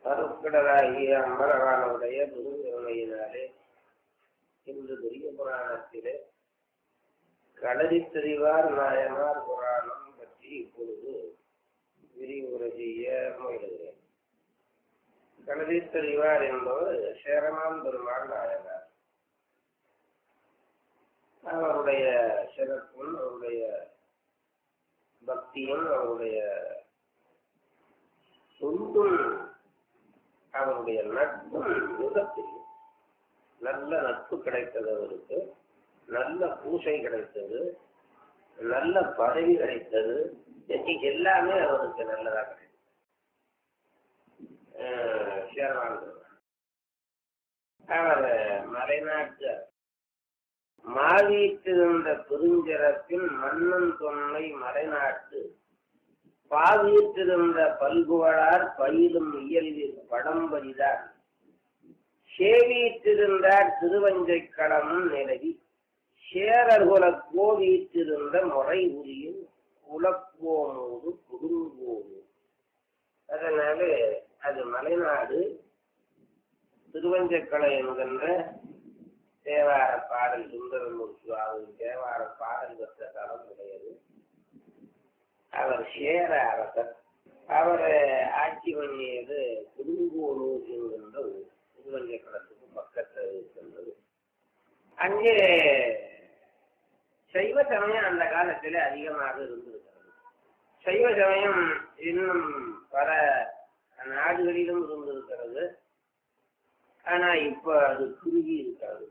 அருட்கடலாகிய அம்பரவானுடைய குருவினாலே இன்று பெரிய புராணத்திலே களரித் தெரிவார் நாயனார் புராணம் பற்றி இப்பொழுது விரிவுரை செய்ய முயலுகிறேன் களரித் தெரிவார் என்பவர் சேரமான் பெருமாள் நாயனார் அவருடைய சிறப்பும் அவருடைய பக்தியும் அவருடைய சொந்தும் அவருடைய நட்பும் மிகப்பெரிய நல்ல நட்பு கிடைத்தது அவருக்கு நல்ல பூசை கிடைத்தது நல்ல பதவி கிடைத்தது இன்னைக்கு எல்லாமே அவருக்கு நல்லதா கிடைத்தது அவர் மலைநாட்டு மாவீற்றிருந்த பெருஞ்சிறப்பில் மன்னன் தொன்மை மலைநாட்டு பாவீற்றிருந்த பல்குவளார் பயிலும் இயல்பில் படம்பரிதார் சேவீற்றிருந்தார் திருவஞ்சை களமும் நிலவி சேரர்குல கோவீற்றிருந்த முறை உரியில் குலப்போமோடு குடும்போது அதனால அது மலைநாடு திருவஞ்சக்கலை என்கின்ற தேவார பாடல் சுந்தரமூர்த்தி சுவாமி தேவார பாடல் பெற்ற தலம் உடையது அவர் சேர அரசர் அவர் ஆட்சி பண்ணியது குடுங்கோனூர் என்கின்ற ஊர் திருவஞ்சை களத்துக்கு பக்கத்தில் இருக்கின்றது அங்கே சைவ சமயம் அந்த காலத்தில் அதிகமாக இருந்திருக்கிறது சைவ சமயம் இன்னும் பல நாடுகளிலும் இருந்திருக்கிறது ஆனா இப்ப அது குறுகி இருக்காது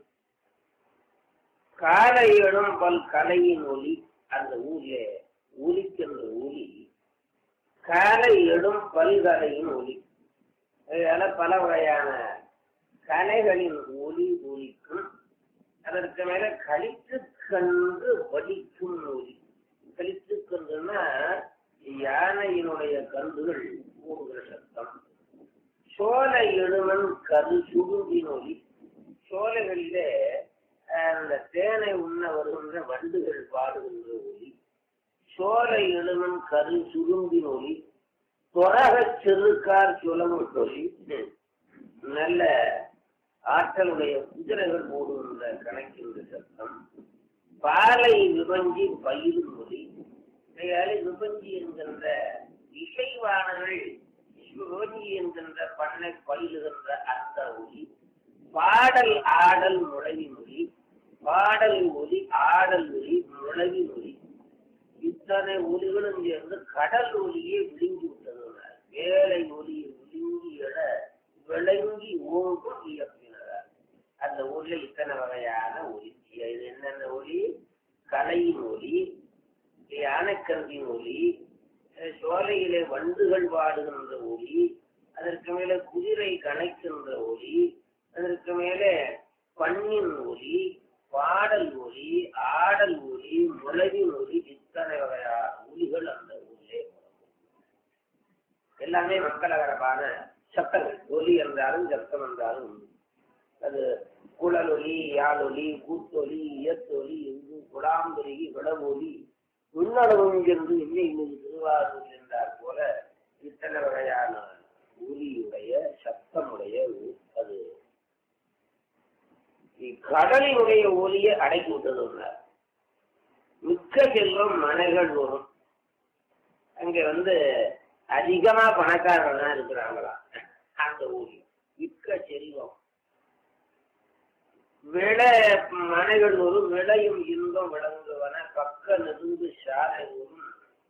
காலையிடும் பல் கலையின் ஒளி அந்த ஊர்ல ஒலிக்கின்ற ஒலி காலை எடும் பல்கலையின் ஒலி அதனால பல வகையான கலைகளின் ஒலி ஒலிக்கும் அதற்கு மேல கழித்து கன்று வலிக்கும் ஒலி கழித்து கன்றுனா யானையினுடைய கன்றுகள் போடுகிற சத்தம் சோலை எழுமன் கரு சுருங்கின் ஒலி சோலைகளிலே அந்த தேனை உண்ண வருகின்ற வண்டுகள் பாடுகின்ற ஒலி சோலை எழுமன் கரு சுருங்கின் ஒலி தொரக செருக்கார் சுலமும் ஒலி நல்ல ஆற்றலுடைய குதிரைகள் போடுகின்ற கணக்கின்ற சத்தம் பாலை விபஞ்சி பயிரும் ஒலி கையாலே விபஞ்சி என்கின்ற இசைவானங்கள் சிவகோஜி என்கின்ற பண்ணை பயிலுகின்ற அந்த ஒலி பாடல் ஆடல் முழவி மொழி பாடல் ஒலி ஆடல் ஒலி முழவி மொழி இத்தனை ஒலிகளும் சேர்ந்து கடல் ஒலியை விழுங்கி விட்டது வேலை ஒலியை விழுங்கி எழ விளங்கி ஓங்கும் இயப்பினார் அந்த ஊர்ல இத்தனை வகையான ஒலி இது என்னென்ன ஒலி கலையின் ஒலி யானைக்கருவின் ஒலி சோலையிலே வண்டுகள் பாடுகின்ற ஒலி அதற்கு மேலே குதிரை கணைக்கின்ற ஒலி அதற்கு மேலே பண்ணின் ஒலி பாடல் ஒலி ஆடல் ஒலி முளவின் ஒலி இத்தனை வகையான ஒலிகள் அந்த ஊரிலே எல்லாமே மக்களகரமான சத்தங்கள் ஒலி என்றாலும் சத்தம் என்றாலும் அது குழலொலி யாழொலி கூத்தொலி இயத்தொலி எங்கு குடாம்பெருகி விடமொலி முன்னளவும் என்று இல்லை மீது திருவாரூர் என்றார் போல இத்தனை வகையான ஒலியுடைய சத்தமுடைய அது கடலினுடைய ஒலியை அடக்கி விட்டது மிக்க செல்வம் மனைகள் வரும் அங்க வந்து அதிகமா பணக்காரங்க இருக்கிறாங்களா அந்த ஊரி மிக்க செல்வம் விளை மனைகள் ஒரு விளையும் இன்பம் விளங்குவன பக்க நெருங்கு சாலை வரும்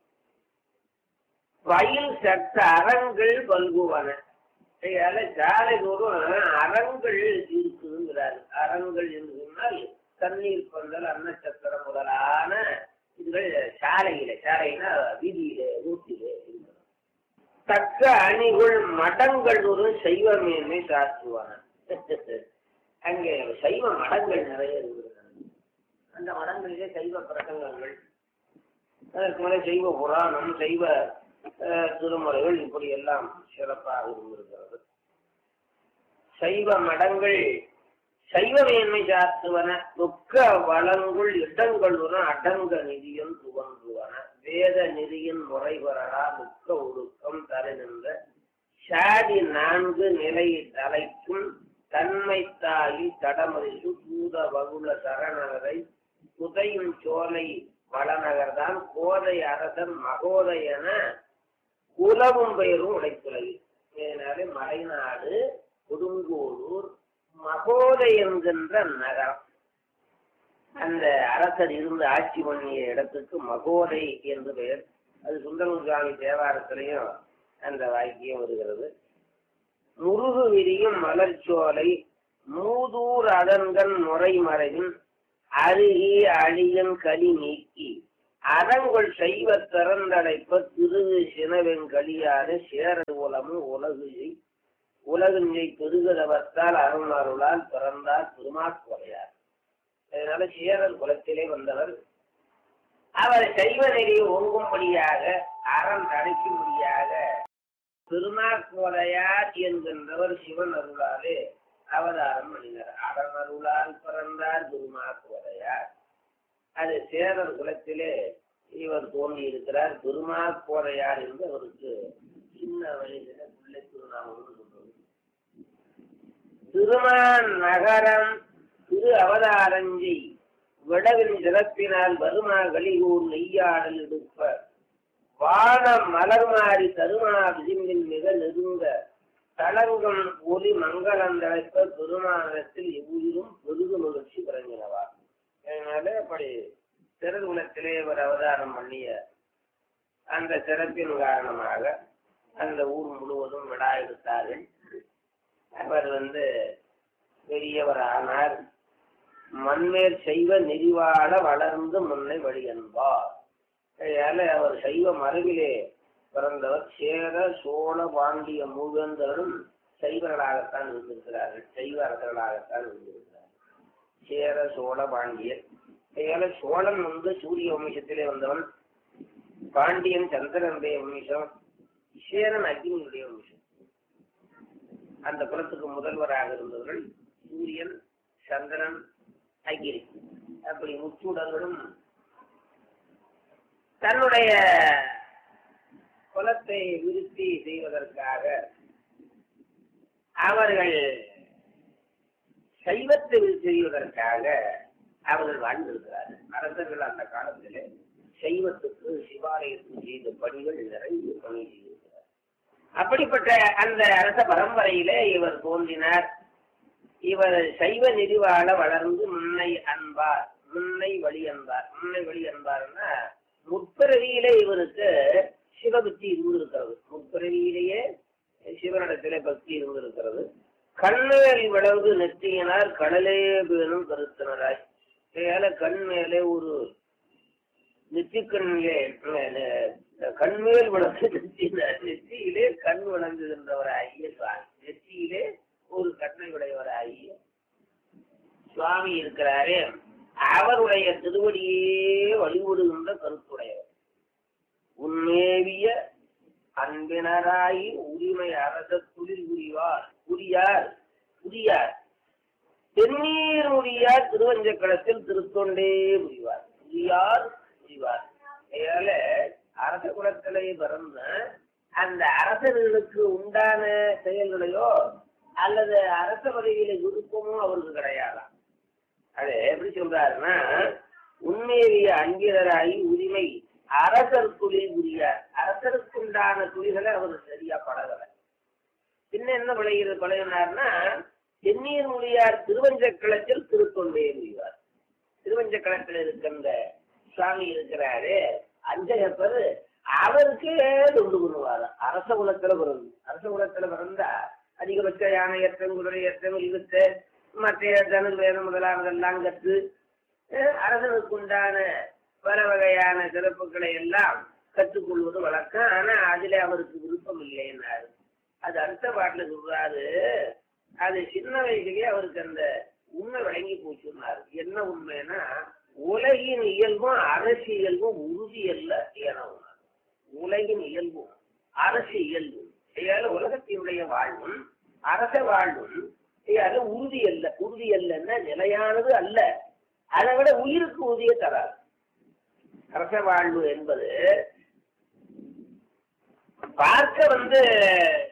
வயல் சட்ட அறங்கள் பல்குவன சாலை தோறும் அறங்கள் இருக்குங்கிறார் அறங்கள் என்று சொன்னால் தண்ணீர் பந்தல் அன்னச்சத்திரம் முதலான இதுகள் சாலையில சாலைனா வீதியில ரோட்டில இருக்கிறது தக்க அணிகள் மடங்கள் ஒரு சைவ மேன்மை சாற்றுவான அங்கே சைவ மடங்கள் நிறைய இருக்கிறது அந்த மடங்களிலே சைவ பிரசங்கங்கள் அதற்கு மேலே சைவ புராணம் சைவ திருமுறைகள் இப்படி எல்லாம் சிறப்பாக இருந்திருக்கிறது சைவ மடங்கள் சைவ மேன்மை சாத்துவன துக்க வளங்குள் இடங்களுடன் அடங்க நிதியம் துவங்குவன வேத நெறியின் முறை வரலா துக்க ஒழுக்கம் தர நின்ற சாதி நான்கு நிலை தலைக்கும் தன்மை தாயி தடமதிசு பூத வகுல சரணகரை புதையும் சோலை வளநகர்தான் கோதை அரசன் மகோதை என குலவும் பெயரும் உடைத்துலகு இதனாலே மலைநாடு கொடுங்கோளூர் மகோதை என்கின்ற நகரம் அந்த அரசர் இருந்து ஆட்சி பண்ணிய இடத்துக்கு மகோதை என்று பெயர் அது சுந்தரம் சுவாமி தேவாரத்திலையும் அந்த வாக்கியம் வருகிறது முருகு விரியும் மலர்ச்சோலை மூதூர் அதன்கண் முறை மறைவின் அருகி அழியன் களி நீக்கி அறங்கொள் செய்வ திறந்தடைப்ப திருகு சினவெங்களியான சேர உலமும் உலகு உலகின்றை பெருகிறவத்தால் அருள் அருளால் பிறந்தார் திருமாக்கோலையார் அதனால சேரர் குலத்திலே வந்தவர் அவர் சைவ நெறி ஓங்கும்படியாக அறம் தடைக்கும்படியாக திருமாக்கோலையார் என்கின்றவர் சிவன் அருளாலே அவதாரம் பண்ணினார் அறம் அருளால் பிறந்தார் திருமாக்கோலையார் அது சேரர் குலத்திலே இவர் தோன்றி இருக்கிறார் திருமாக்கோலையார் என்று அவருக்கு சின்ன வயதில பிள்ளை திருநாமம் சொல்றது திருமான் நகரம் திரு அவதாரஞ்சி விடவின் சிறப்பினால் வருமா கலிகூர் நெய்யாடல் எடுப்ப வான மலர் மாறி தருமா விளிம்பின் மிக நெருங்க தளங்கம் ஒலி மங்களந்தழைப்ப பெருமானத்தில் எவ்வுயிரும் பெருகு மகிழ்ச்சி பிறங்கினவா அதனால அப்படி திருகுலத்திலே ஒரு அவதாரம் பண்ணிய அந்த சிறப்பின் காரணமாக அந்த ஊர் முழுவதும் விழா எடுத்தார்கள் அவர் வந்து பெரியவர் ஆனார் மண்மேல் செய்வ நெறிவாழ வளர்ந்து முன்னை வழி என்பார் அதனால அவர் சைவ மரபிலே பிறந்தவர் சேர சோழ பாண்டிய மூவேந்தரும் சைவர்களாகத்தான் இருந்திருக்கிறார்கள் சைவ அரசர்களாகத்தான் இருந்திருக்கிறார்கள் சேர சோழ பாண்டியர் அதனால சோழன் வந்து சூரிய வம்சத்திலே வந்தவன் பாண்டியன் சந்திரனுடைய வம்சம் சேரன் அக்னியுடைய வம்சம் அந்த குலத்துக்கு முதல்வராக இருந்தவர்கள் சூரியன் சந்திரன் அகிரி அப்படி முச்சுடர்களும் தன்னுடைய குலத்தை விருத்தி செய்வதற்காக அவர்கள் சைவத்தை விருத்தி செய்வதற்காக அவர்கள் வாழ்ந்திருக்கிறார்கள் அரசர்கள் அந்த காலத்திலே சைவத்துக்கு சிவாலயத்துக்கு செய்த பணிகள் நிறைய பணி செய்திருக்கிறார் அப்படிப்பட்ட அந்த அரச பரம்பரையிலே இவர் தோன்றினார் இவர் சைவ நெறிவாழ வளர்ந்து முன்னை அன்பார் முன்னை வழி அன்பார் முன்னை வழி அன்பார்னா முற்பிறவியிலே இவருக்கு சிவபக்தி இருந்திருக்கிறது முற்பிறவியிலேயே சிவனிடத்திலே பக்தி இருந்திருக்கிறது கண்மேல் விளவு நெற்றியினார் கடலே பேணும் கருத்தினராய் ஏல கண் மேலே ஒரு நெற்றிக்கண்ணிலே கண்மேல் விளக்கு நெற்றினார் நெற்றியிலே கண் விளங்குகின்றவராகிய சுவாமி நெற்றியிலே ஒரு கண்ணை உடையவராகிய சுவாமி இருக்கிறாரே அவருடைய திருவடியே வழிபடுகின்ற கருத்துடையவர் உண்மேவிய அன்பினராயி உரிமை அரச துளிர் புரிவார் புரியார் புரியார் தென்னீர் முடியார் திருவஞ்சக்களத்தில் திருத்தொண்டே புரிவார் புரியார் புரிவார் அதனால அரச குலத்திலே பிறந்த அந்த அரசர்களுக்கு உண்டான செயல்களையோ அல்லது அரச பதவியில விருப்பமோ அவருக்கு கிடையாதாம் அது எப்படி சொல்றாருன்னா உண்மையிலேய அங்கிதராகி உரிமை அரசர் தொழில் புரியார் அரசருக்குண்டான தொழில்களை அவர் சரியா பழகல பின்ன என்ன பழகிறது பழகினார்னா தென்னீர் மொழியார் திருவஞ்சக்களத்தில் திருத்தொண்டே புரிவார் திருவஞ்சக்களத்தில் இருக்கின்ற சுவாமி இருக்கிறாரு அஞ்சகப்பர் அவருக்கு தொண்டு பண்ணுவார் அரச குலத்துல பிறந்து அரச குலத்துல பிறந்தா அதிகபட்ச யானை ஏற்றம் குதிரை ஏற்றம் இழுத்து மற்ற தனு வேதம் முதலானதெல்லாம் கற்று அரசனுக்கு உண்டான பல வகையான சிறப்புகளை எல்லாம் கற்றுக்கொள்வது வழக்கம் ஆனா அதுல அவருக்கு விருப்பம் இல்லைன்னாரு அது அடுத்த பாட்டுல சொல்றாரு அது சின்ன வயசுலயே அவருக்கு அந்த உண்மை விளங்கி போச்சுன்னாரு என்ன உண்மைன்னா உலகின் இயல்பும் அரசியல்பும் உறுதியல்ல என உலகின் இயல்பும் அரசு இயல்பும் இதால உலகத்தினுடைய வாழ்வும் அரச வாழ்வும் இதால உறுதி அல்ல உறுதி அல்லன்னா நிலையானது அல்ல அதை விட உயிருக்கு உறுதியை தராது அரச வாழ்வு என்பது பார்க்க வந்து சிறப்பாக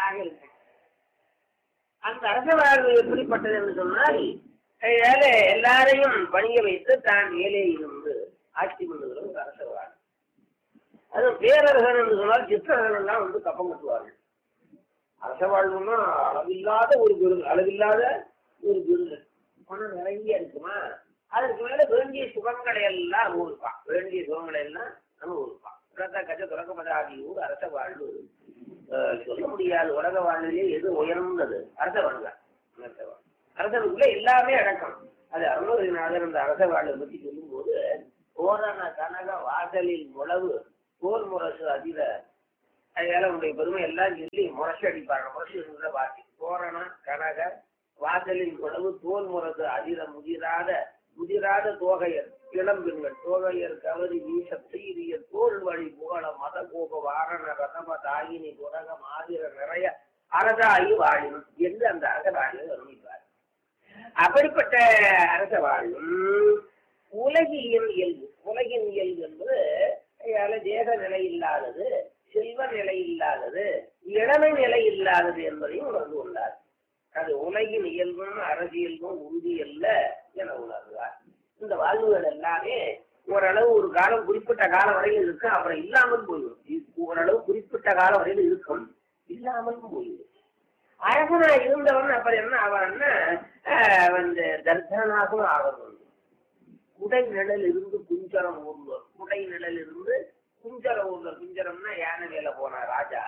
வாழ்வாக இருக்கு அந்த அரச வாழ்வு எப்படிப்பட்டது என்று சொன்னால் ஏழை எல்லாரையும் பணிய வைத்து தான் மேலே இருந்து ஆட்சி பண்ணுகிற ஒரு அரச வாழ்வு அது பேரரசன் என்று சொன்னால் சித்திரர்கள் எல்லாம் வந்து கப்பம் கட்டுவார்கள் அரச வாழ்வுன்னா அளவில்லாத ஒரு விருது அளவில்லாத ஒரு விருது பணம் நிறைய இருக்குமா அதுக்கு மேல வேண்டிய சுகங்களை எல்லாம் அனுபவிப்பான் வேண்டிய சுகங்களை எல்லாம் அனுபவிப்பான் ரத்த கஜ துறக்கப்படாதி ஊர் அரச வாழ்வு அஹ், சொல்ல முடியாது உலக வாழ்விலே எது உயர்ந்தது அரச வாழ்வு தான். அரச வாழ்வு அரசனுக்குள்ள எல்லாமே அடக்கம் அது அருணகிரிநாதர் அந்த அரச வாழ்வை பத்தி சொல்லும்போது ஓரண கனக வாசலில் உழவு போர் முரசு அதிர அதனால உங்களுடைய பெருமை எல்லாம் சொல்லி முரசு அடிப்பாங்க முரசு இருந்த வாசி தோரண கனக வாசலில் உழவு தோல் முரசு அதிர முதிராத முதிராத தோகையர் இளம்பெண்கள் தோகையர் கவரி வீச சீரிய தோல் வழி புகழ மத கோப வாரண ரதம தாயினி குரக மாதிர நிறைய அரசாயி வாழினும் என்று அந்த அரசவாழியை வர்ணிப்பார் அப்படிப்பட்ட அரச வாழும் உலகியல் இயல்பு உலகின் இயல்பு என்பது அதால தேக நிலை இல்லாதது செல்வ நிலை இல்லாதது இளமை நிலை இல்லாதது என்பதையும் உணர்ந்து கொண்டார் அது உலகின் இயல்பும் அரசியல்பும் உறுதி அல்ல என உணர்ந்தார் இந்த வாழ்வுகள் எல்லாமே ஓரளவு ஒரு காலம் குறிப்பிட்ட காலம் வரையில் இருக்கும் அப்புறம் இல்லாமல் போயிடும் இது ஓரளவு குறிப்பிட்ட காலம் வரையில் இருக்கும் இல்லாமலும் போயிடும் அரசனா இருந்தவன் அப்புறம் என்ன ஆவான்னா ஆஹ் வந்து தர்சனாகவும் ஆகணும் குடை நிழல் இருந்து குஞ்சரம் ஊர்வர் குடை நிழல் இருந்து குஞ்சர ஊர்வர் குஞ்சரம்னா யானை வேலை போன ராஜா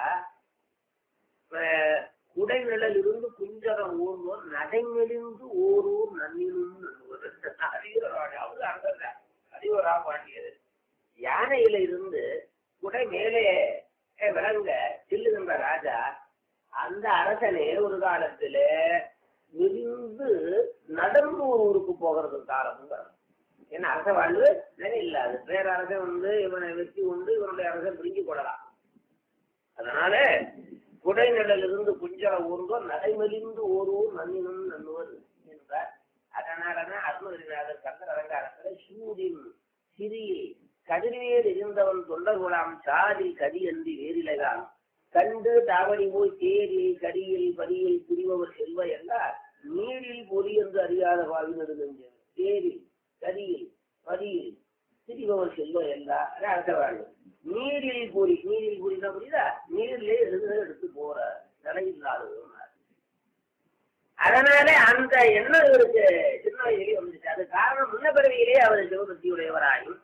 ஆஹ் குடை நிழல் இருந்து குஞ்சரம் ஊர்வர் நடைமெலிந்து ஓரூர் நன்னினும் அறிவுர ராஜா அவரு அங்க அறிவுரா பாண்டியது யானையில இருந்து குடை மேலே அஹ், விளங்க செல்லுகின்ற ராஜா அந்த அரசனே ஒரு காலத்துல விரிந்து நடந்து ஒரு ஊருக்கு போகிறது காலமும் வரும் ஏன்னா அரச வாழ்வு நிலை இல்லாது வேற அரசன் வந்து இவனை வெற்றி கொண்டு இவனுடைய அரசன் பிரிஞ்சு கொள்ளலாம் அதனால குடைநிழல் இருந்து குஞ்சர ஊர்ந்தோ நடைமெலிந்து ஓரூர் நன்னினும் நன்னுவர் என்றார் அதனாலதான் அருணகிரிநாதர் கந்த அலங்காரத்துல சூடின் சிறியில் கதிர்வேல் இருந்தவன் தொண்டர் குலாம் சாதில் கதி அன்றி வேறிலகான் கண்டு தாவணி போய் தேரில் கடியில் படியில் புரிபவர் செல்வ என்றால் நீரில் பொறி என்று அறியாத வாழ்வினது நெஞ்சது தேரில் கதியில் பதியில் திரிபவர் செல்வ என்றார் அது அடுத்த வாழ்வு நீரில் பொறி நீரில் பொறினா புரியுதா நீரிலே இருந்து எடுத்து போற நிலை இல்லாதவனார் அதனால அந்த எண்ணம் இவருக்கு சின்ன வயதிலே வந்துச்சு அது காரணம் முன்ன பிறவியிலே அவர் சிவபக்தியுடையவராயும்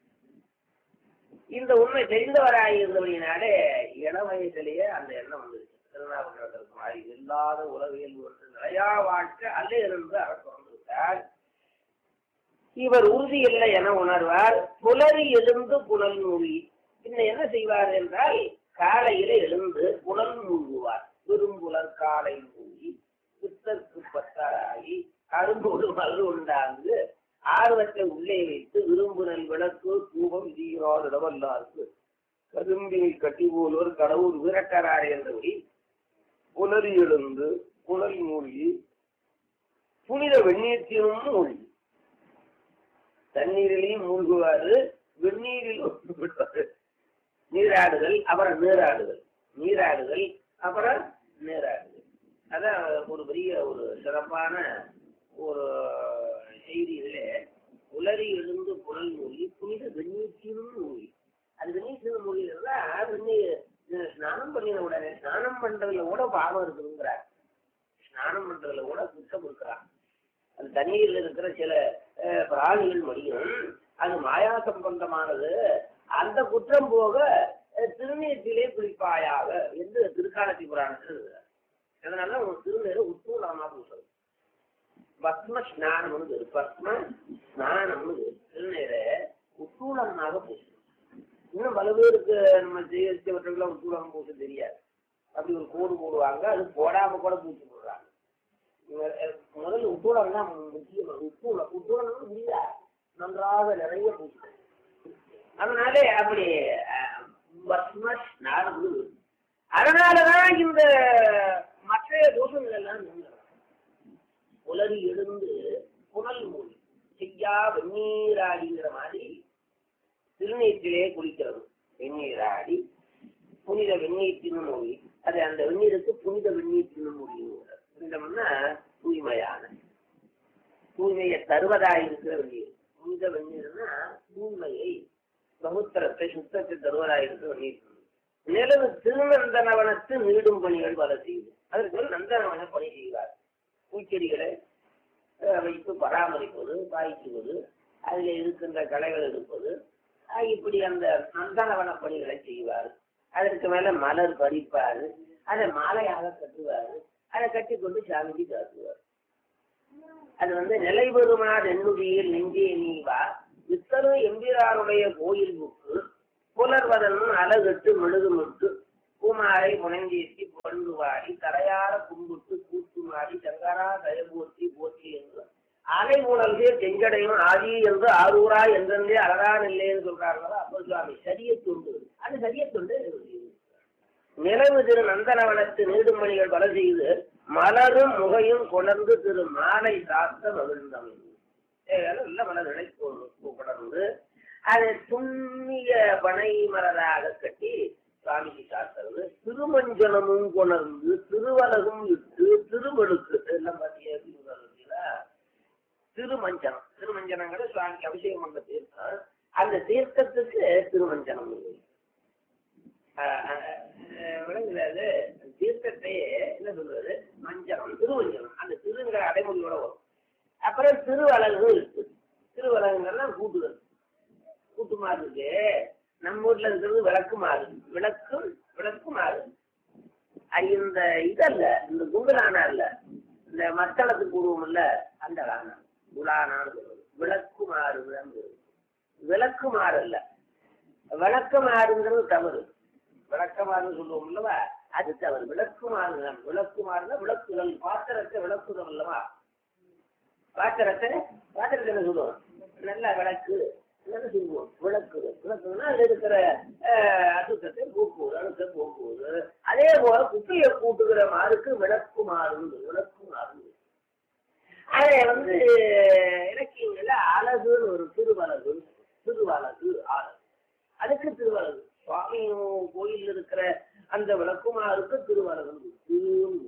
இந்த உண்மை தெரிந்தவராய் இருந்தபடியினாலே இள வயதிலேயே அந்த எண்ணம் வந்துருச்சு திருநாவுக்கரசருக்கு மாதிரி இல்லாத உலகியல் ஒன்று நிலையா வாழ்க்கை அல்ல இருந்து அவர் தொடர்ந்துவிட்டார் இவர் உறுதி இல்லை என உணர்வார் புலரி எழுந்து புனல் மூழ்கி பின்ன என்ன செய்வார் என்றால் காலையில எழுந்து புனல் மூழ்குவார் விரும்புலர் காலை மூழ்கி பித்தற்கு பத்தாராகி அரும்போடு மல்லு உண்டாந்து ஆர்வத்தை உள்ளே வைத்து விரும்புதல் விளக்கு தூபம் தீராத இடமல்லாருக்கு கரும்பினை கட்டி போலோர் கடவுள் விரட்டரார் என்றபடி புலரி எழுந்து புனல் மூழ்கி புனித வெந்நீர்த்தினும் மூழ்கி தண்ணீரிலையும் மூழ்குவாரு வெந்நீரிலும் விடுவாரு நீராடுதல் அப்புறம் நீராடுதல் நீராடுதல் அப்புறம் நீராடுதல் அதான் ஒரு பெரிய ஒரு சிறப்பான ஒரு செய்தி இதுல உலரி எழுந்து புனல் மூழ்கி புனித வெந்நீர்த்தினும் மூழ்கி அது வெந்நீர் மூழ்கிறதா வெந்நீர் இது ஸ்நானம் பண்ணின உடனே ஸ்நானம் பண்றதுல கூட பாவம் இருக்குதுங்கிறார் ஸ்நானம் பண்றதுல கூட குற்றம் இருக்கிறான் அது தண்ணீர்ல இருக்கிற சில அஹ், பிராணிகள் மடியும் அது மாயா சம்பந்தமானது அந்த குற்றம் போக அஹ், திருநீர்த்திலே குளிப்பாயாக என்று திருக்காலத்தி புராணத்தில் இருக்கிறார் அதனால உங்க திருநீரை உத்தூலமா பூசுறது பத்ம ஸ்நானம்னு பேரு. பத்ம ஸ்நானம்னு பேரு. திருநீரை உத்தூலமாக பூசுறது இன்னும் பல பேருக்கு நம்ம ஜெயிச்சவற்றெல்லாம் உத்தூலம் பூச தெரியாது அப்படி ஒரு கோடு போடுவாங்க அது போடாம கூட பூச்சி போடுறாங்க இவர், அஹ், முதல்ல உத்தூலம் தான் முக்கியம் உத்தூலம் உத்தூலம் முடியல நன்றாக நிறைய பூச்சி அதனாலே அப்படி அஹ், பஸ்ம ஸ்நானம் அதனாலதான் இந்த மற்ற தோஷங்கள் எல்லாம் நீங்கிறது. உலரி எழுந்து புனல் மூடி செய்யா வெந்நீராடிங்கிற மாதிரி திருநீற்றிலே குளிக்கிறது வெந்நீராடி புனித வெந்நீற்றின் மூழ்கி அது அந்த வெந்நீருக்கு புனித தருவதாய் இருக்கிற வெந்நீர் புனித வெந்நீர்னா தூய்மையை பகுத்தரத்தை சுத்தத்தை தருவதாய் இருக்கிற வெந்நீர் நிலவு திருநந்தனவனத்து நீடும் பணிகள் பல செய்யுது அதற்கு மேல் நந்தனவன பணி செய்வார் பூச்செடிகளை அஹ், வைத்து பராமரிப்பது பாய்ச்சுவது அதில் இருக்கின்ற களைகள் எடுப்பது அஹ், இப்படி அந்த நந்தனவன பணிகளை செய்வார் அதற்கு மேல மலர் பறிப்பார் அதை மாலையாக கட்டுவார் அதை கட்டி கொண்டு சாமிக்கு காட்டுவார் அது வந்து நிலை பெறுமாறு என்னுடைய நெஞ்சே நீவா இத்தரும் எம்பிராருடைய கோயில் புக்கு புலர்வதன் அழகட்டு மெழுகுமிட்டு பூமாலை புனைந்தேசி பொண்டு வாடி தலையார கும்பிட்டு கூத்துமாடி சங்கரா தயபோற்றி போற்றி என்று அலை உணர்ந்தே செஞ்சடையும் ஆதி என்று ஆரூரா என்றே அழகான் இல்லைன்னு சொல்றாங்களா அப்போ சுவாமி சரிய தொண்டு அது சரிய தொண்டு நிலவு திரு நந்தனவனத்து நீடுமணிகள் பல செய்து மலரும் முகையும் கொணர்ந்து திரு மாலை சாத்த மகிழ்ந்தமை நல்ல மலர்களை கொ- கொணர்ந்து அதை துண்ணிய பனை மலராக கட்டி சுவாமிக்கு சாத்துறது திருமஞ்சனமும் கொணர்ந்து திருவலகும் இட்டு திருவழுக்கு எல்லாம் பார்த்தீங்களா திருமஞ்சனம் திருமஞ்சனங்கிற சுவாமிக்கு அபிஷேகம் பண்ண தீர்த்தம் அந்த தீர்த்தத்துக்கு திருமஞ்சனம் இல்லை ஆஹ் ஆஹ் விளங்குறது தீர்த்தத்தை என்ன சொல்றது மஞ்சனம் திருவஞ்சனம் அந்த திருங்கிற அடைமொழியோட வரும் அப்புறம் திருவலகு இருக்கு திருவலகுங்கெல்லாம் கூட்டுதல் கூட்டு மாறுக்கு நம்ம ஊர்ல இருக்கிறது விளக்கு மாறு விளக்கும் விளக்கு மாறு அது இந்த இதல்ல இந்த கும்பலானா இல்ல இந்த மத்தளத்துக்கு கூடுவோம் இல்ல அந்த கானா குலானான்னு சொல்றது விளக்கு மாறு விளக்கு மாறு இல்ல விளக்கமாறுங்கிறது தவறு விளக்கமாறுன்னு சொல்லுவோம் அல்லவா அது தவறு விளக்குமாறுதான் விளக்குமாறுனா விளக்குதல் பாத்திரத்தை விளக்குதல் அல்லவா பாத்திரத்தை பாத்திரத்தை என்ன சொல்லுவோம் நல்ல விளக்கு என்ன சொல்லுவோம் விளக்குதல் விளக்குதுன்னா அதுல இருக்கிற அஹ், அசுத்தத்தை போக்குவது அழுத்த போக்குவது அதே போல குப்பையை கூட்டுகிற மாறுக்கு விளக்குமாறு விளக்குமாறு அதை வந்து இலக்கியங்கள்ல அழகுன்னு ஒரு திருவலகு திருவலகு அழகு அதுக்கு திருவலகு சுவாமி கோயில் இருக்கிற அந்த விளக்குமாருக்கு திருவலகம் திரு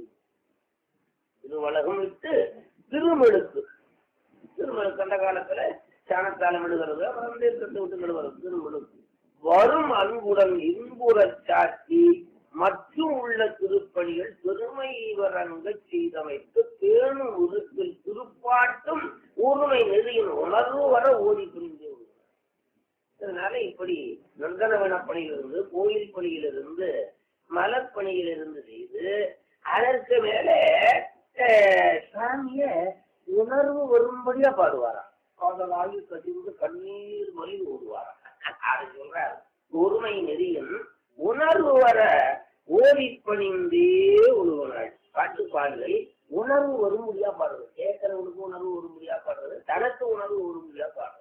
திருவலகம் விட்டு திருமெழுக்கு திருமெழுக்கு அந்த காலத்துல சாணத்தால விடுகிறது அப்புறம் தீர்க்கத்தை விட்டு விடுவது திருமெழுக்கு வரும் அன்புடன் இன்புறச் சாட்சி மற்றும் உள்ள திருப்பணிகள் பெருமை வரங்க செய்தமைத்து பேணும் உருக்கில் திருப்பாட்டும் ஊர்மை நெறியின் உணர்வு வர ஓடி புரிந்து அதனால இப்படி நந்தனவன பணியிலிருந்து கோயில் பணியிலிருந்து மலர் பணியிலிருந்து செய்து அதற்கு மேல அஹ், சாமிய உணர்வு வரும்படியா பாடுவாராம் காதலாகி கசிந்து கண்ணீர் மொழி ஓடுவாராம் அது சொல்றாரு ஒருமை நெறியும் உணர்வு வர ஓடி பணிந்தே ஒழுகுனாள் பாட்டு பாடலை உணர்வு வரும்படியா பாடுறது கேட்கறவனுக்கு உணர்வு வரும்படியா பாடுறது தனக்கு உணர்வு வரும்படியா பாடுறது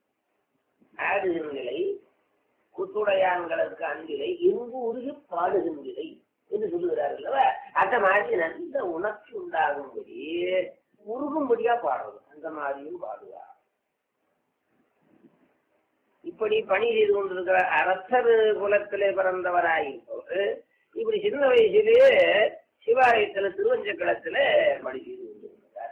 ஆடுகின்றலை குத்துடையான்களுக்கு அன்பிலை இங்கு உருகி பாடுகின்றலை என்று சொல்லுகிறார் அல்லவா அந்த மாதிரி நல்ல உணர்ச்சி உண்டாகும்படி உருகும்படியா பாடுறது அந்த மாதிரியும் பாடுவார் இப்படி பணி செய்து கொண்டிருக்கிற அரசர் குலத்திலே பிறந்தவராயிருப்பவர் இப்படி சின்ன வயசிலேயே சிவாலயத்துல திருவஞ்சக்களத்துல பணி செய்து கொண்டிருக்கிறார்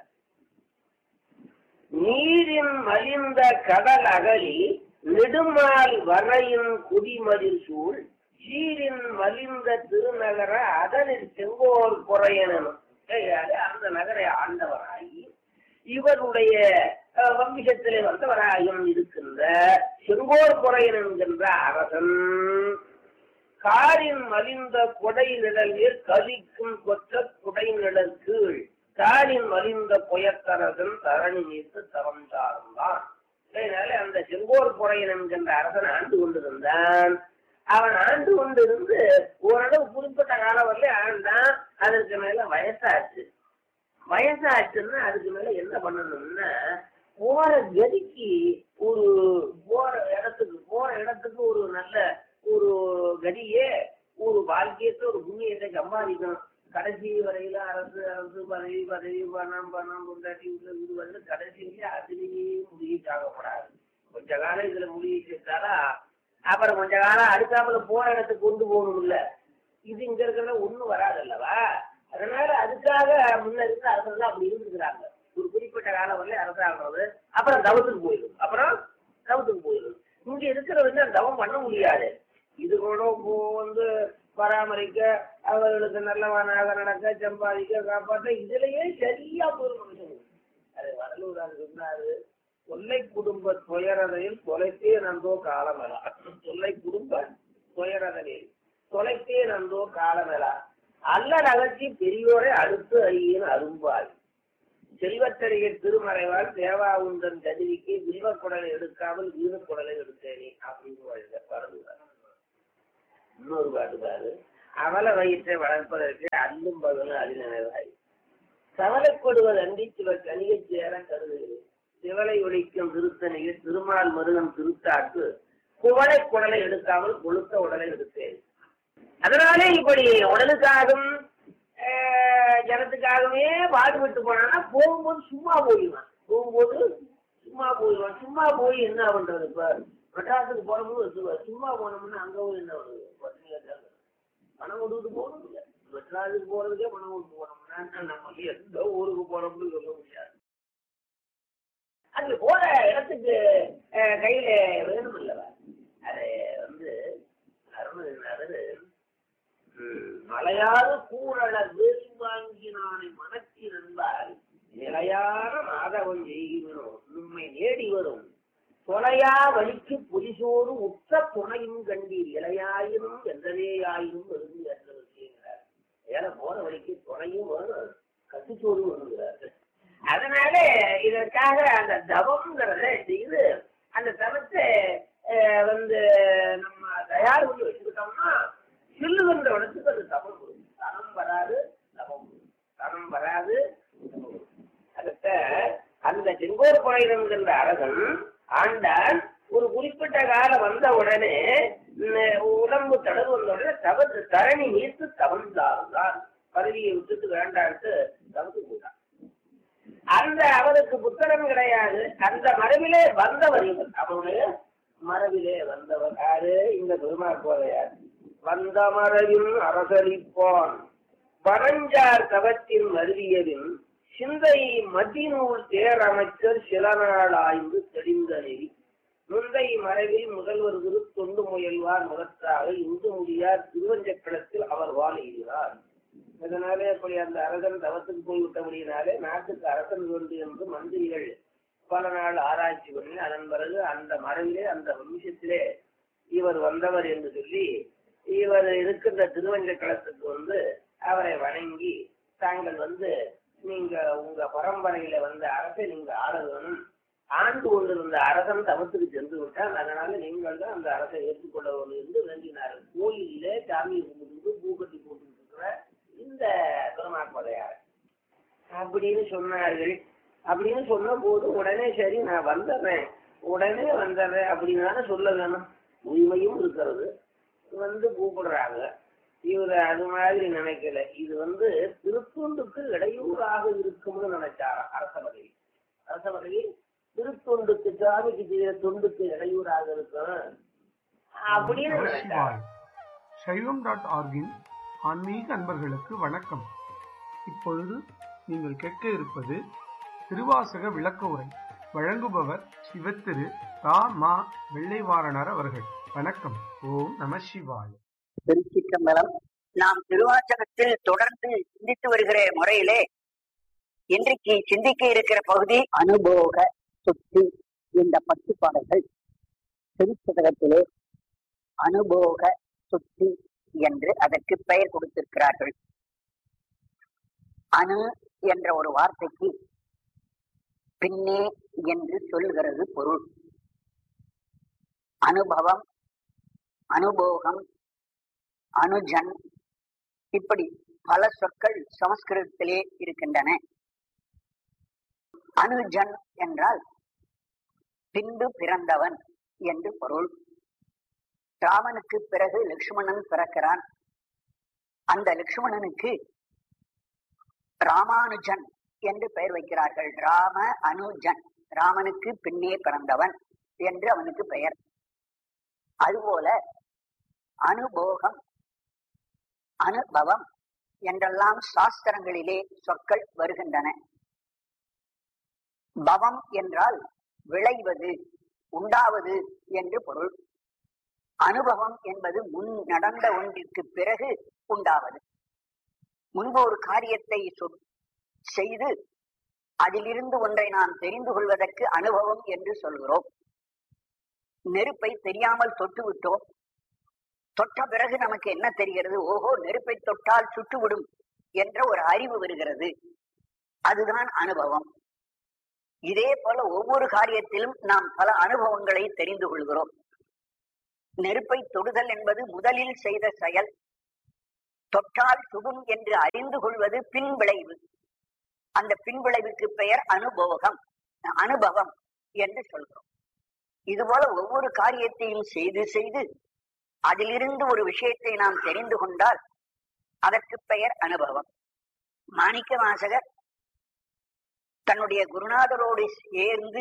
நீரின் மலிந்த கடல் அகலி நெடுமால் வரையின் குடிமதில் சூழ் சீரின் மலிந்த திருநகர அதனில் செங்கோர் குறையனும் அந்த நகரை ஆண்டவராகி இவருடைய அஹ், வம்சத்திலே வந்தவராயும் இருக்கின்ற செங்கோர் குறையன் என்கின்ற அரசன் காரின் மலிந்த கொடை நிழலில் கலிக்கும் கொற்ற குடை நிழல் கீழ் தாரின் மலிந்த புயத்தரசன் தரணி மீது தவம் சார்ந்தான் அதனால அந்த செங்கோர் புறையன் என்கின்ற அரசன் ஆண்டு கொண்டிருந்தான் அவன் ஆண்டு கொண்டிருந்து ஓரளவு குறிப்பிட்ட காலம் வரல ஆண்டான் அதற்கு மேல வயசாச்சு வயசாச்சுன்னா அதுக்கு மேல என்ன பண்ணணும்னா போற கதிக்கு ஒரு போற இடத்துக்கு போற இடத்துக்கு ஒரு நல்ல ஒரு கதியே ஒரு வாழ்க்கையத்தை ஒரு புண்ணியத்தை சம்பாதிக்கணும் கடைசி வரையில அரசு அரசு பதவி பதவி பணம் பணம் கொண்டாட்டி இது வந்து கடைசி வரையும் அதுலேயே முடிவு சாகப்படாது கொஞ்ச காலம் இதுல முடிவு செஞ்சாலா அப்புறம் கொஞ்ச காலம் அடுத்தாப்புல போற இடத்துக்கு கொண்டு போகணும்ல இது இங்க இருக்கிறத ஒண்ணும் வராது அல்லவா அதனால அதுக்காக முன்ன இருந்த அரசர்கள் அப்படி இருந்துக்கிறாங்க ஒரு குறிப்பிட்ட காலம் வரல அரசாடுறது அப்புறம் தவத்துக்கு போயிடும் அப்புறம் தவத்துக்கு போயிடும் இங்க இருக்கிறவங்க தவம் பண்ண முடியாது இது கூட இப்போ வந்து பராமரிக்க அவர்களுக்கு நல்லவனாக நடக்க சம்பாதிக்க காப்பாற்ற இதுலயே சரியா போயிடும் மனுஷனுக்கு அது வடலூர் சொன்னாரு தொல்லை குடும்ப துயரதையில் தொலைத்தே நந்தோ காலமெலா தொல்லை குடும்ப துயரதையில் தொலைத்தே நந்தோ காலமெலா அல்ல நகர்ச்சி பெரியோரை அடுத்து அறியின் அரும்பாய் செல்வத்தறிய திருமறைவால் தேவா உந்தன் கதிரிக்கு வில்வ குடலை எடுக்காமல் வீர குடலை எடுத்தேனே அப்படின்னு வழித பாடுகிறார் இன்னொரு பாடுபாரு அவல வயிற்றை வளர்ப்பதற்கு அல்லும் பகலும் அறிநினைவாய் கவலைப்படுவது அன்றி சில கனியை சேர கருதுகிறேன் சிவலை ஒழிக்கும் திருத்தணியில் திருமால் மருகன் திருத்தாக்கு குவளை குடலை எடுக்காமல் கொழுத்த உடலை எடுத்தேன் அதனாலே இப்படி உடலுக்காகவும் ஆஹ், ஜனத்துக்காகவே பாடுபட்டு போனான்னா போகும்போது சும்மா போயிடுவான் போகும்போது சும்மா போயிடுவான் சும்மா போய் என்ன பண்றது இப்ப மெட்ராஸுக்கு போகும்போது சும்மா- சும்மா போனோம்னா அங்க போய் என்ன பண்ணுது பட்டினியா தான் கிடக்கு. பணம் கொடுத்து போகணும் இல்லை மெட்ராஸுக்கு போறதுக்கே பணம் கொடுத்து போனோம்னா நம்ம எந்த ஊருக்கு போறோம்னு சொல்ல முடியாது அங்க போற இடத்துக்கு அஹ், கையில வேணும் இல்லவா அது வந்து அருணகிரிநாதர் ம், மலையாத கூறல வேசி வாங்கினானை மனத்தில் என்பால் நிலையான மாதவன் செய்கிறோம் உண்மை நேடி வரும் தொலையா வலிக்கு புலிசோறு உற்ற துணையும் கண்டீர் இலையாயினும் எந்ததேயாயினும் இருந்து என்ற விஷயங்கிறார் ஏன்னா போற வழிக்கு துணையும் வரும் கட்டுச்சோறு வருகிறார் அதனால இதற்காக அந்த தவம்ங்கிறத செய்து அந்த தவத்தை அஹ், வந்து நம்ம தயார் பண்ணி வச்சுக்கிட்டோம்னா சில்லுகின்ற இடத்துக்கு அது தவம் வரும் தனம் வராது தவம் வரும் தனம் வராது தவம் வரும். அடுத்த அந்த செங்கோர் குறையிடம்கின்ற அரசன் ஆண்டான் ஒரு குறிப்பிட்ட காலம் வந்த உடனே உம், உடம்பு தடவு வந்த உடனே தவறு தரணி நீர்த்து தவந்தார்தான் பதவியை விட்டுட்டு வேண்டான்ட்டு தவறு போட்டான் அந்த அவனுக்கு புத்தகம் கிடையாது அந்த மரபிலே வந்தவர் இவர் அவனுடைய மரபிலே வந்தவர் யாரு இந்த பெருமாள் வந்த மரபில் அரசளிப்பான் பரஞ்சார் தவத்தின் மருவியதின் சிந்தை மதிநூல் தேர் அமைச்சர் சில நாள் ஆய்ந்து தெளிந்த நெறி முந்தை மறைவில் முதல்வர் குரு தொண்டு முயல்வார் முகத்தாக இந்து முடியார் திருவஞ்சக்களத்தில் அவர் வாழ்கிறார் இதனாலே அப்படி அந்த அரசன் தவத்துக்கு போய்விட்டபடியினாலே நாட்டுக்கு அரசன் வேண்டும் என்று மந்திரிகள் பல நாள் ஆராய்ச்சி பண்ணி அதன் பிறகு அந்த மரபிலே அந்த வம்சத்திலே இவர் வந்தவர் என்று சொல்லி இவர் இருக்கின்ற திருவஞ்சக்களத்துக்கு வந்து அவரை வணங்கி தாங்கள் வந்து நீங்க உங்க பரம்பரையில வந்த அரசை நீங்க ஆள வேணும் ஆண்டு கொண்டிருந்த அரசன் தவத்துக்கு சென்று விட்டால் அதனால நீங்கள் தான் அந்த அரசை ஏற்றுக்கொள்ள வேண்டும் என்று வேண்டினார் கோயிலிலே சாமியை கும்பிட்டு பூ கட்டி போட்டு இருக்கிற இந்த பெருமாக்கோதையார் அப்படின்னு சொன்னார்கள் அப்படின்னு சொன்ன போது உடனே சரி நான் வந்துடுறேன் உடனே வந்துடுறேன் அப்படின்னு தானே சொல்ல வேணும் உரிமையும் இருக்கிறது வந்து கூப்பிடுறாங்க இவர் அது மாதிரி நினைக்கல இது வந்து திருத்தொண்டுக்கு இடையூறாக இருக்கும்னு நினைச்சாராம் அரச பதவி அரச பதவி திருத்தொண்டுக்கு சாமிக்கு செய்யற தொண்டுக்கு இடையூறாக இருக்கும் அப்படின்னு நினைச்சாராம் சிவாய் சைவம் டாட் ஆர்கின் ஆன்மீக அன்பர்களுக்கு வணக்கம் இப்பொழுது நீங்கள் கேட்க இருப்பது திருவாசக விளக்க உரை வழங்குபவர் சிவத்திரு தா மா வெள்ளைவாரணர் அவர்கள் வணக்கம் ஓம் நம சிவாய திருச்சிற்றம்பலம் நாம் திருவாசகத்தில் தொடர்ந்து சிந்தித்து வருகிற முறையிலே இன்றைக்கு சிந்திக்க இருக்கிற பகுதி அனுபோக சுத்தி இந்த பத்து பாடல்கள் திருச்சதகத்திலே அனுபோக சுத்தி என்று அதற்கு பெயர் கொடுத்திருக்கிறார்கள் அணு என்ற ஒரு வார்த்தைக்கு பின்னே என்று சொல்கிறது பொருள் அனுபவம் அனுபோகம் அனுஜன் இப்படி பல சொற்கள் சமஸ்கிருதத்திலே இருக்கின்றன அனுஜன் என்றால் பின்பு பிறந்தவன் என்று பொருள் ராமனுக்கு பிறகு லக்ஷ்மணன் பிறக்கிறான் அந்த லக்ஷ்மணனுக்கு ராமானுஜன் என்று பெயர் வைக்கிறார்கள் ராம அனுஜன் ராமனுக்கு பின்னே பிறந்தவன் என்று அவனுக்கு பெயர் அதுபோல அனுபோகம் அனுபவம் என்றெல்லாம் சாஸ்திரங்களிலே சொற்கள் வருகின்றன பவம் என்றால் விளைவது உண்டாவது என்று பொருள் அனுபவம் என்பது முன் நடந்த ஒன்றிற்கு பிறகு உண்டாவது முன்பு ஒரு காரியத்தை சொ- செய்து அதிலிருந்து ஒன்றை நாம் தெரிந்து கொள்வதற்கு அனுபவம் என்று சொல்கிறோம் நெருப்பை தெரியாமல் தொட்டு விட்டோம் தொட்ட பிறகு நமக்கு என்ன தெரிகிறது ஓஹோ நெருப்பை தொட்டால் சுட்டுவிடும் என்ற ஒரு அறிவு வருகிறது அதுதான் அனுபவம் இதே போல ஒவ்வொரு காரியத்திலும் நாம் பல அனுபவங்களை தெரிந்து கொள்கிறோம் நெருப்பை தொடுதல் என்பது முதலில் செய்த செயல் தொட்டால் சுடும் என்று அறிந்து கொள்வது பின் விளைவு அந்த பின் விளைவுக்கு பெயர் அனுபோகம் அனுபவம் என்று சொல்கிறோம் இதுபோல ஒவ்வொரு காரியத்தையும் செய்து செய்து அதிலிருந்து ஒரு விஷயத்தை நாம் தெரிந்து கொண்டால் அதற்கு பெயர் அனுபவம் மாணிக்க வாசகர் தன்னுடைய குருநாதரோடு சேர்ந்து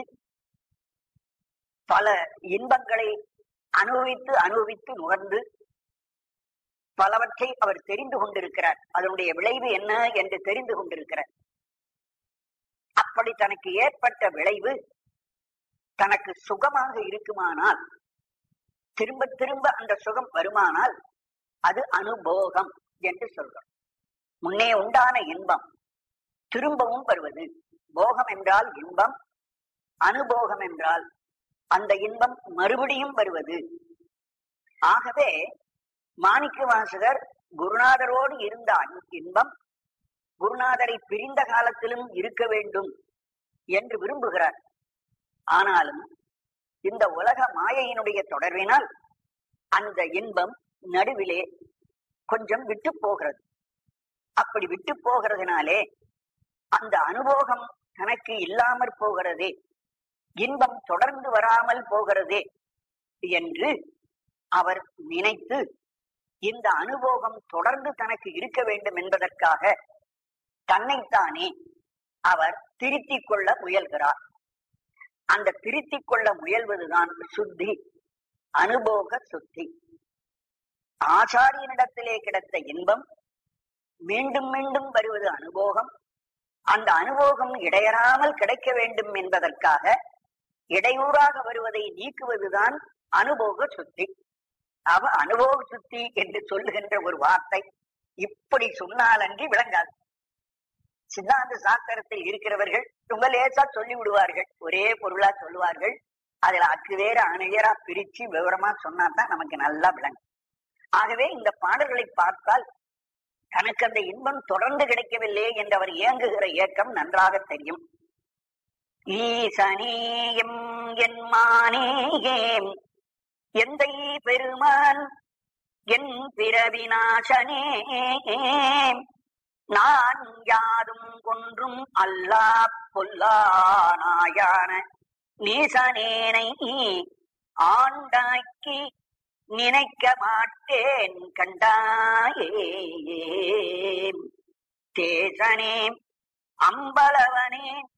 பல இன்பங்களை அனுபவித்து அனுபவித்து நுகர்ந்து பலவற்றை அவர் தெரிந்து கொண்டிருக்கிறார் அதனுடைய விளைவு என்ன என்று தெரிந்து கொண்டிருக்கிறார் அப்படி தனக்கு ஏற்பட்ட விளைவு தனக்கு சுகமாக இருக்குமானால் திரும்ப திரும்ப அந்த சுகம் வருமானால் அது அனுபோகம் என்று சொல்றோம் முன்னே உண்டான இன்பம் திரும்பவும் வருவது போகம் என்றால் இன்பம் அனுபோகம் என்றால் அந்த இன்பம் மறுபடியும் வருவது ஆகவே மாணிக்க வாசகர் குருநாதரோடு இருந்த அன்- இன்பம் குருநாதரை பிரிந்த காலத்திலும் இருக்க வேண்டும் என்று விரும்புகிறார் ஆனாலும் இந்த உலக மாயையினுடைய தொடர்பினால் அந்த இன்பம் நடுவிலே கொஞ்சம் விட்டு போகிறது அப்படி விட்டு போகிறதுனாலே அந்த அனுபவம் தனக்கு இல்லாமற் போகிறதே இன்பம் தொடர்ந்து வராமல் போகிறதே என்று அவர் நினைத்து இந்த அனுபவம் தொடர்ந்து தனக்கு இருக்க வேண்டும் என்பதற்காக தன்னைத்தானே அவர் திருத்திக் கொள்ள முயல்கிறார் அந்த திருத்திக் கொள்ள முயல்வதுதான் சுத்தி அனுபோக சுத்தி ஆச்சாரியனிடத்திலே கிடைத்த இன்பம் மீண்டும் மீண்டும் வருவது அனுபோகம் அந்த அனுபோகம் இடையறாமல் கிடைக்க வேண்டும் என்பதற்காக இடையூறாக வருவதை நீக்குவதுதான் அனுபோக சுத்தி அவ அனுபவ சுத்தி என்று சொல்லுகின்ற ஒரு வார்த்தை இப்படி சொன்னாலன்றி விளங்காது சித்தாந்த சாஸ்திரத்தில் இருக்கிறவர்கள் ரொம்ப லேசா சொல்லி விடுவார்கள் ஒரே பொருளா சொல்லுவார்கள் அதுல அக்கு வேற அணுவேரா பிரிச்சு விவரமா சொன்னாதான் நமக்கு நல்லா விளங்கும் ஆகவே இந்த பாடல்களை பார்த்தால் தனக்கு அந்த இன்பம் தொடர்ந்து கிடைக்கவில்லை என்று அவர் இயங்குகிற இயக்கம் நன்றாக தெரியும் ஈசனேயம் என் மானேயம் எந்தை பெருமான் என் பிறவிநாசனே நான் யாதும் கொன்றும் அல்லா பொல்லானாயான நீசனேனை ஆண்டாக்கி நினைக்க மாட்டேன் கண்டாயே தேசனே அம்பலவனே